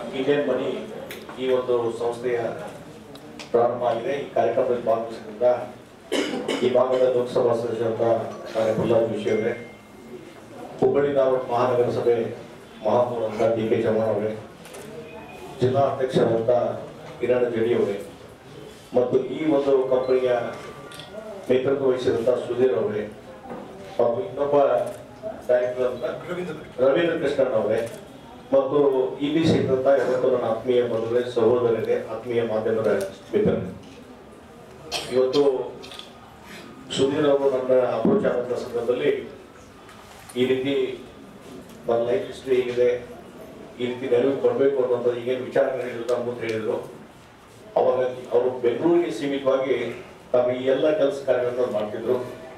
Indian ಮನಿ ಈ ಒಂದು ಸಂಸ್ಥೆಯ ಪ್ರಾರಂಭ ಆಗಿದೆ ಈ ಕಾರ್ಯಕ್ರಮದಲ್ಲಿ ಭಾಗವಹಿಸಿದ್ರಿಂದ ಈ ಭಾಗದ ಲೋಕಸಭಾ ಸದಸ್ಯರಾದ ನಾರಾಯಣ ಪ್ರಹ್ಲಾದ್ ಜೋಶಿ ಅವರೇ ಹುಬ್ಬಳ್ಳಿ ಧಾರವಾಡ ಮಹಾನಗರ ಸಭೆ ಮಹಾಪೌರ ಅಂತ ಡಿ ಕೆ ಚವ್ಹಾಣ್ ಅವರೇ ಜಿಲ್ಲಾ ಅಧ್ಯಕ್ಷರಾದಂಥ ಕಿರಣ್ ಜಡಿ ಅವರೇ ಮತ್ತು ಈ ಒಂದು ಕಂಪನಿಯ ನೇತೃತ್ವ ವಹಿಸಿದಂಥ ಸುಧೀರ್ ಅವರೇ ಮತ್ತು ಇನ್ನೊಬ್ಬ ಡೈರೆಕ್ಟರ್ ಅಂತ ರವೀಂದ್ರ ಕೃಷ್ಣನ್ ಅವರೇ ಮತ್ತು ಇಲ್ಲಿ ಸಿಕ್ಕಂತ ಇವತ್ತು ನನ್ನ ಆತ್ಮೀಯ ಬಂಧುಗಳೇ ಸಹೋದರರೇ ಆತ್ಮೀಯ ಮಾಧ್ಯಮದ ಮಿತ್ರರೇ ಇವತ್ತು ಸುಧೀರ್ ಅವರು ನನ್ನ ಅಪ್ರೋಚ್ ಆದಂಥ ಸಂದರ್ಭದಲ್ಲಿ ಈ ರೀತಿ ನನ್ನ ಲೈಫ್ ಹಿಸ್ಟ್ರಿ ಹೇಗಿದೆ ಈ ರೀತಿ ನೆರವು ಕೊಡಬೇಕು ಅನ್ನೋಂಥ ಈಗೇನು ವಿಚಾರಗಳು ಹೇಳಿದ್ರು ಅಂತ ಹೇಳಿದ್ರು ಅವಾಗ ಅವರು ಬೆಂಗಳೂರಿಗೆ ಸೀಮಿತವಾಗಿ ತಾವು ಈ ಎಲ್ಲ ಕೆಲಸ ಕಾರ್ಯಗಳನ್ನು ಮಾಡ್ತಿದ್ರು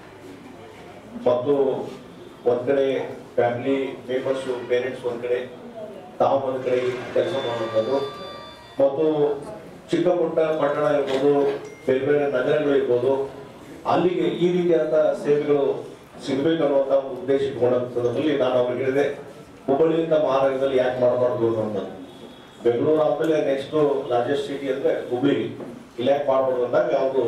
ಮತ್ತು ಒಂದ್ ಕಡೆ ಫ್ಯಾಮಿಲಿ ಮೆಂಬರ್ಸ್ ಪೇರೆಂಟ್ಸ್ ಒಂದ್ ಕಡೆ ತಾವು ಒಂದ್ ಕಡೆ ಕೆಲಸ ಮಾಡುವಂಥದ್ದು ಮತ್ತು ಚಿಕ್ಕ ಪುಟ್ಟ ಪಟ್ಟಣ ಇರ್ಬೋದು ಬೇರೆ ಬೇರೆ ನಗರಗಳು ಇರ್ಬೋದು ಅಲ್ಲಿಗೆ ಈ ರೀತಿಯಾದ ಸೇವೆಗಳು ಸಿಗಬೇಕು ಅನ್ನುವಂಥ ಒಂದು ಉದ್ದೇಶ ಇಟ್ಕೊಂಡಂಥದ್ರಲ್ಲಿ ನಾನು ಅವ್ರಿಗೆ ಹೇಳಿದೆ ಹುಬ್ಬಳ್ಳಿಯಿಂದ ಮಹಾನಗರದಲ್ಲಿ ಯಾಕೆ ಮಾಡಬಾರ್ದು ಅಂತ ಬೆಂಗಳೂರು ಆದ್ಮೇಲೆ ನೆಕ್ಸ್ಟ್ ಲಾರ್ಜೆಸ್ಟ್ ಸಿಟಿ ಅಂದ್ರೆ ಹುಬ್ಳಿ ಇಲ್ಲಿ ಯಾಕೆ ಮಾಡ್ಬಾರ್ದು ಅಂದಾಗ ಅವರು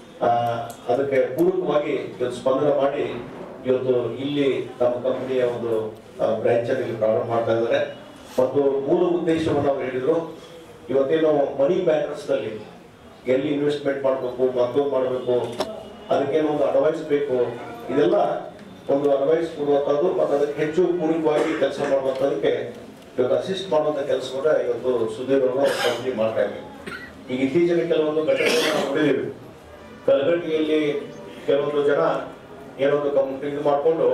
ಅದಕ್ಕೆ ಪೂರಕವಾಗಿ ಇವತ್ತು ಸ್ಪಂದನೆ ಮಾಡಿ ಇವತ್ತು ಇಲ್ಲಿ ತಮ್ಮ ಕಂಪನಿಯ ಒಂದು ಬ್ರಾಂಚ್ ಅನ್ನು ಇಲ್ಲಿ ಪ್ರಾರಂಭ ಮಾಡ್ತಾ ಇದ್ದಾರೆ ಮತ್ತು ಮೂಲ ಉದ್ದೇಶವನ್ನು ಅವ್ರು ಹೇಳಿದ್ರು ಇವತ್ತೇನು ಮನಿ ಮ್ಯಾಟರ್ಸ್ ನಲ್ಲಿ ಎಲ್ಲಿ ಇನ್ವೆಸ್ಟ್ಮೆಂಟ್ ಮಾಡಬೇಕು ಮತ್ತೊಂದು ಮಾಡಬೇಕು ಅದಕ್ಕೇನು ಒಂದು ಅಡ್ವೈಸ್ ಬೇಕು ಇದೆಲ್ಲ ಒಂದು ಅಡ್ವೈಸ್ ಕೊಡುವಂಥದ್ದು ಮತ್ತು ಅದಕ್ಕೆ ಹೆಚ್ಚು ಪೂರಕವಾಗಿ ಕೆಲಸ ಮಾಡುವಂಥದ್ದಕ್ಕೆ ಇವತ್ತು ಅಸಿಸ್ಟ್ ಮಾಡುವಂಥ ಕೆಲಸವನ್ನ ಇವತ್ತು ಸುಧೀರ್ ಅವರು ಕಂಪ್ನಿ ಮಾಡ್ತಾ ಇದ್ದಾರೆ ಈಗ ಇತ್ತೀಚಿನ ಕೆಲವೊಂದು ಘಟನೆಗಳನ್ನ ನಾವು ನೋಡಿದ್ದೀವಿ ಕಲಗಟ್ಟಿಯಲ್ಲಿ ಕೆಲವೊಂದು ಜನ ಏನೊಂದು ಕಂಪ್ನಿ ಇದು ಮಾಡಿಕೊಂಡು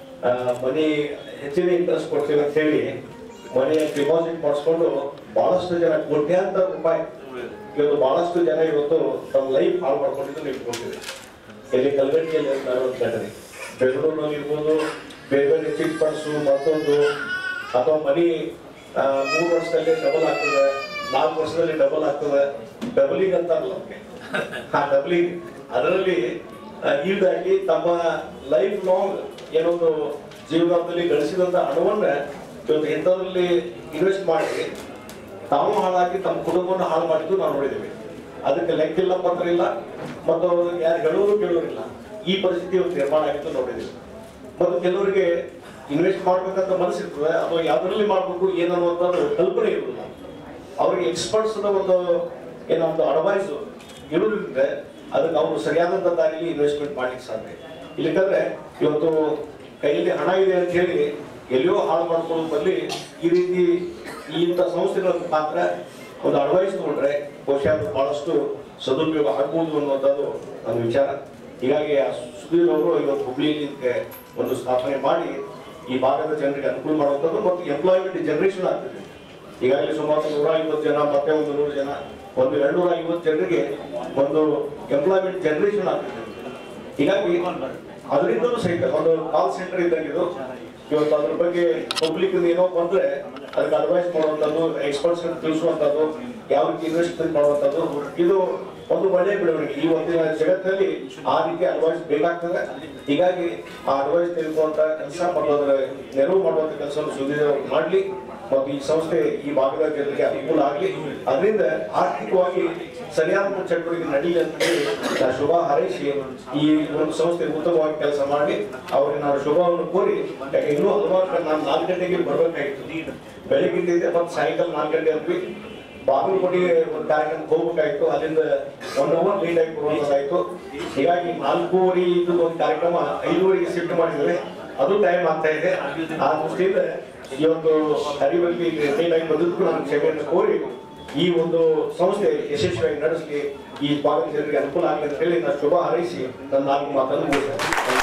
ಮನಿ ಹೆಚ್ಚಿನ ಇಂಟ್ರೆಸ್ಟ್ ಕೊಡ್ತೀವಿ ಅಂತ ಹೇಳಿ ಮನೆ ಡಿಪಾಸಿಟ್ ಮಾಡಿಸ್ಕೊಂಡು ಬಹಳಷ್ಟು ಜನ ಕೋಟ್ಯಾಂತರ ರೂಪಾಯಿ ಇವತ್ತು ಬಹಳಷ್ಟು ಜನ ಇವತ್ತು ತಮ್ಮ ಲೈಫ್ ಹಾಳು ಮಾಡ್ಕೊಂಡಿದ್ದು ನೀವು ನೋಡ್ತೀವಿ ಇಲ್ಲಿ ಕಲಗಟ್ಟಿಯಲ್ಲಿ ನಡೆದ ಘಟನೆ ಬೆಂಗಳೂರಿನಲ್ಲಿ ಇರ್ಬೋದು ಬೇರೆ ಬೇರೆ ಚಿಟ್ ಫಂಡ್ಸು ಮತ್ತೊಂದು ಅಥವಾ ಮನಿ ಆ, ಮೂರು ವರ್ಷದಲ್ಲಿ ಡಬಲ್ ಆಗ್ತದೆ ನಾಲ್ಕು ವರ್ಷದಲ್ಲಿ ಡಬಲ್ ಆಗ್ತದೆ ಡಬಲಿಂಗ್ ಅಂತಾರಲ್ಲ ಅದಕ್ಕೆ. ಆ ಡಬಲಿಂಗ್ ಅದರಲ್ಲಿ ಈಲ್ಡ್ ಆಗಿ ತಮ್ಮ ಲೈಫ್ ಲಾಂಗ್ ಏನೊಂದು ಜೀವನದಲ್ಲಿ ಗಳಿಸಿದಂತ ಹಣವನ್ನ ಇವತ್ತು ಇಂಥದ್ರಲ್ಲಿ ಇನ್ವೆಸ್ಟ್ ಮಾಡಿ ತಾವು ಹಾಳಾಗಿ ತಮ್ಮ ಕುಟುಂಬವನ್ನು ಹಾಳು ಮಾಡಿದ್ದು ನಾವು ನೋಡಿದ್ದೇವೆ ಅದಕ್ಕೆ ಲೆಕ್ಕಿಲ್ಲ ಪತ್ರ ಇಲ್ಲ ಮತ್ತು ಅವ್ರು ಯಾರು ಹೇಳೋರು ಕೇಳೋರಿಲ್ಲ ಈ ಪರಿಸ್ಥಿತಿ ಇವತ್ತು ನಿರ್ಮಾಣ ಆಗಿದ್ದು ನೋಡಿದ್ದೇವೆ ಮತ್ತು ಕೆಲವರಿಗೆ ಇನ್ವೆಸ್ಟ್ ಮಾಡ್ಬೇಕಂತ ಮನಸ್ಸಿರ್ತದೆ ಅಥವಾ ಯಾವ್ದ್ರಲ್ಲಿ ಮಾಡ್ಬೇಕು ಏನನ್ನುವಂಥದ್ದು ಕಲ್ಪನೆ ಇರುವುದಿಲ್ಲ ಅವ್ರಿಗೆ ಎಕ್ಸ್ಪರ್ಟ್ಸ್ ಒಂದು ಏನೋ ಒಂದು ಅಡ್ವೈಸ್ ಇರುವುದರಿಂದ ಅದಕ್ಕೆ ಅವರು ಸರಿಯಾದಂಥ ದಾರಿಯಲ್ಲಿ ಇನ್ವೆಸ್ಟ್ಮೆಂಟ್ ಮಾಡ್ಲಿಕ್ಕೆ ಸಾಧ್ಯ ಇಲ್ಲಕಂದ್ರೆ ಇವತ್ತು ಕೈಯಲ್ಲಿ ಹಣ ಇದೆ ಅಂತ ಹೇಳಿ ಎಲ್ಲಿಯೋ ಹಾಳು ಮಾಡ್ಕೊಳ್ಳೋ ಬದಲಿ ಈ ರೀತಿ ಈ ಇಂಥ ಸಂಸ್ಥೆಗಳ ಮುಖಾಂತರ ಒಂದು ಅಡ್ವೈಸ್ ತಗೊಂಡ್ರೆ ಬಹುಶಃ ಅದು ಬಹಳಷ್ಟು ಸದುಪಯೋಗ ಆಗ್ಬೋದು ಅನ್ನುವಂಥದ್ದು ನನ್ನ ವಿಚಾರ ಹೀಗಾಗಿ ಆ ಸುಧೀರ್ ಅವರು ಇವತ್ತು ಹುಬ್ಳಿಯಲ್ಲಿ ಇದಕ್ಕೆ ಒಂದು ಸ್ಥಾಪನೆ ಮಾಡಿ ಈ ಭಾಗದ ಜನರಿಗೆ ಅನುಕೂಲ ಮಾಡುವಂಥದ್ದು ಮತ್ತು ಎಂಪ್ಲಾಯ್ಮೆಂಟ್ ಜನರೇಷನ್ ಆಗ್ತದೆ ಈಗಾಗಲೇ ಸುಮಾರು ನೂರ ಐವತ್ತು ಜನ ಮತ್ತೆ ಒಂದು ನೂರು ಜನ ಒಂದು ಎರಡ್ನೂರ ಐವತ್ತು ಜನರಿಗೆ ಒಂದು ಎಂಪ್ಲಾಯ್ಮೆಂಟ್ ಜನರೇಷನ್ ಆಗ್ತದೆ ಹೀಗಾಗಿ ಅದರಿಂದಲೂ ಸಹಿತ ಒಂದು ಕಾಲ್ ಸೆಂಟರ್ ಇದ್ದಂಗೆ ಇದು ಇವತ್ತು ಅದ್ರ ಬಗ್ಗೆ ಪಬ್ಲಿಕ್ ಏನೋ ಬಂದ್ರೆ ಅದಕ್ಕೆ ಅಡ್ವೈಸ್ ಮಾಡುವಂಥದ್ದು ಎಕ್ಸ್ಪರ್ಟ್ಸ್ ತಿಳಿಸುವಂಥದ್ದು ಯಾವ ರೀತಿ ಇನ್ವೆಸ್ಟ್ಮೆಂಟ್ ಮಾಡುವಂಥದ್ದು ಇದು ಒಂದು ಒಳ್ಳೆಯ ಬೆಳವಣಿಗೆ ಈ ಒಂದಿನ ಜಗತ್ತಿನಲ್ಲಿ ಆ ರೀತಿ ಅಡ್ವೈಸ್ ಬೇಕಾಗ್ತದೆ ಹೀಗಾಗಿ ಆ ಅಡ್ವೈಸ್ ತೆಗೆದುಕೊಂತ ಕೆಲಸ ಮತ್ತು ಅದರ ನೆರವು ಮಾಡುವಂತ ಕೆಲಸವನ್ನು ಸುಧೀರ್ ಅವರು ಮಾಡಲಿ ಮತ್ತು ಈ ಸಂಸ್ಥೆ ಈ ಭಾಗದ ಜನರಿಗೆ ಅನುಕೂಲ ಆಗಲಿ ಅದರಿಂದ ಆರ್ಥಿಕವಾಗಿ ಸರಿಯಾದ ಚಟುವಟಿಕೆ ನಡೀಲಿ ಅಂತ ಹೇಳಿ ನಾನು ಶುಭ ಹಾರೈಸಿ ಈ ಒಂದು ಸಂಸ್ಥೆ ಉತ್ತಮವಾಗಿ ಕೆಲಸ ಮಾಡಿ ಅವರಿಗೆ ನಾನು ಶುಭವನ್ನು ಕೋರಿ ಯಾಕೆ ಇನ್ನೂ ಹಲವಾರು ಕಡೆ ನಾನು ನಾಲ್ಕು ಗಂಟೆಗೆ ಇಲ್ಲಿ ಬರ್ಬೇಕಾಗಿತ್ತು ಬೆಳಗ್ಗೆ ಮತ್ತು ಸಾಯಂಕಾಲ ನಾಲ್ಕು ಗಂಟೆ ಅಂದ್ವಿ ಬಾಗಲಕೋಟೆಗೆ ಒಂದು ಕಾರ್ಯಕ್ರಮಕ್ಕೆ ಹೋಗ್ಬೇಕಾಯ್ತು ಅಲ್ಲಿಂದ ಒನ್ ಅವರ್ ಲೇಟ್ ಆಗಿ ಬರುವಂತಾಯ್ತು ಹೀಗಾಗಿ ನಾಲ್ಕೂವರೆ ಇದು ಒಂದು ಕಾರ್ಯಕ್ರಮ ಐದುವರೆಗೆ ಶಿಫ್ಟ್ ಮಾಡಿದ್ರೆ ಅದು ಟೈಮ್ ಆಗ್ತಾ ಇದೆ ಆ ದೃಷ್ಟಿಯಿಂದ ಈ ಒಂದು ಹರಿವಲ್ಲಿ ಲೇಟ್ ಆಗಿ ಬಂದದ್ದು ನಾನು ಕ್ಷಮೆಯನ್ನು ಕೋರಿ ಈ ಒಂದು ಸಂಸ್ಥೆ ಯಶಸ್ವಿಯಾಗಿ ನಡೆಸಲಿ ಈ ಭಾಗದ ಜನರಿಗೆ ಅನುಕೂಲ ಆಗಲಿ ಅಂತ ಹೇಳಿ ನಾನು ಶುಭ ಹಾರೈಸಿ ನನ್ನ ನಾಲ್ಕು ಮಾತನ್ನು ಮುಗಿಸ್ತೇನೆ